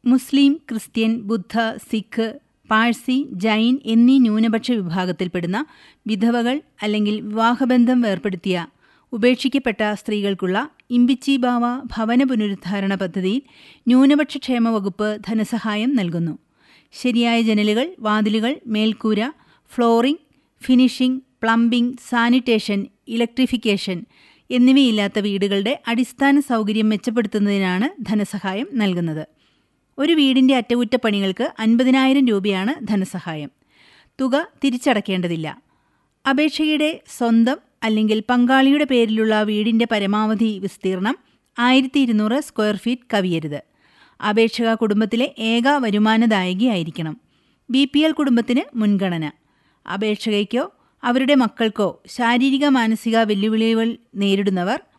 മുസ്ലിം Christian ബുദ്ധ സിഖ് പാഴ്സി ജൈൻ എന്നീ ന്യൂനപക്ഷ വിഭാഗത്തിൽപ്പെടുന്ന വിധവകൾ അല്ലെങ്കിൽ വിവാഹബന്ധം വേർപ്പെടുത്തിയ ഉപേക്ഷിക്കപ്പെട്ട സ്ത്രീകൾക്കുള്ള ഇമ്പിച്ചി ബാവ ഭവന പുനരുദ്ധാരണ പദ്ധതിയിൽ ന്യൂനപക്ഷ ക്ഷേമ വകുപ്പ് ധനസഹായം നൽകുന്നു ശരിയായ ജനലുകൾ വാതിലുകൾ മേൽക്കൂര flooring finishing plumbing sanitation electrification എന്നിവയില്ലാത്ത വീടുകളുടെ അടിസ്ഥാന സൗകര്യം മെച്ചപ്പെടുത്തുന്നതിനാണ് ധനസഹായം നൽകുന്നത് ഒരു വീടിന്റെ അറ്റകുറ്റപ്പണികൾക്ക് അൻപതിനായിരം രൂപയാണ് ധനസഹായം തുക തിരിച്ചടക്കേണ്ടതില്ല അപേക്ഷയുടെ സ്വന്തം അല്ലെങ്കിൽ പങ്കാളിയുടെ പേരിലുള്ള വീടിന്റെ പരമാവധി വിസ്തീർണം ആയിരത്തി ഇരുന്നൂറ് സ്ക്വയർ ഫീറ്റ് കവിയരുത് അപേക്ഷക കുടുംബത്തിലെ ഏക വരുമാനദായകയായിരിക്കണം ബി പി എൽ കുടുംബത്തിന് മുൻഗണന അപേക്ഷകയ്ക്കോ അവരുടെ മക്കൾക്കോ ശാരീരിക മാനസിക വെല്ലുവിളികൾ നേരിടുന്നവർ